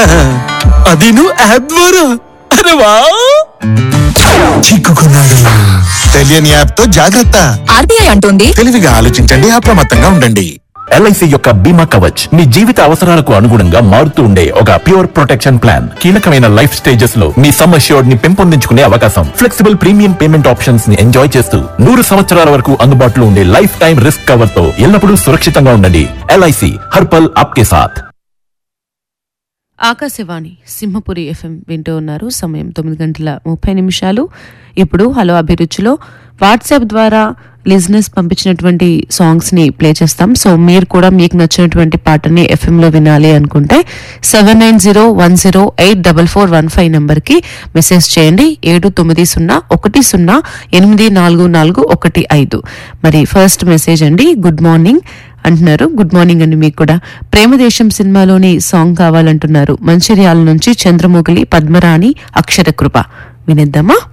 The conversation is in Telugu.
అదిను యాప్ ద్వారా అరే వా చిక్కుకున్నాడు తెలియని యాప్ తో జాగ్రత్త ఆర్బీఐ అంటోంది తెలివిగా ఆలోచించండి అప్రమత్తంగా ఉండండి ఎల్ఐసి యొక్క బీమా కవచ్ మీ జీవిత అవసరాలకు అనుగుణంగా మారుతూ ఉండే ఒక ప్యూర్ ప్రొటెక్షన్ ప్లాన్ కీలకమైన లైఫ్ స్టేజెస్ లో మీ సమ్ అష్యూర్డ్ ని పెంపొందించుకునే అవకాశం ఫ్లెక్సిబుల్ ప్రీమియం పేమెంట్ ఆప్షన్స్ ని ఎంజాయ్ చేస్తూ నూరు సంవత్సరాల వరకు అందుబాటులో ఉండే లైఫ్ టైం రిస్క్ కవర్ తో ఎల్లప్పుడూ సురక్షితంగా ఉండండి ఎల్ఐసి హర్పల్ ఆప్కే సాథ్ ఆకాశవాణి సింహపురి ఎఫ్ఎం వింటూ ఉన్నారు సమయం తొమ్మిది గంటల ముప్పై నిమిషాలు ఇప్పుడు హలో అభిరుచిలో వాట్సాప్ ద్వారా లిజినెస్ పంపించినటువంటి సాంగ్స్ ని ప్లే చేస్తాం సో మీరు కూడా మీకు నచ్చినటువంటి పాటని FM లో వినాలి అనుకుంటే seven nine zero one zero eight double four one five నెంబర్కి మెసేజ్ చేయండి ఏడు తొమ్మిది సున్నా ఒకటి సున్నా ఎనిమిది నాలుగు నాలుగు ఒకటి ఐదు మరి ఫస్ట్ మెసేజ్ అండి గుడ్ మార్నింగ్ అంటున్నారు గుడ్ మార్నింగ్ అండి మీకు కూడా ప్రేమదేశం సినిమాలోని సాంగ్ కావాలంటున్నారు మంచిర్యాల నుంచి చంద్రముగిలి పద్మరాణి అక్షర కృప వినిద్దామా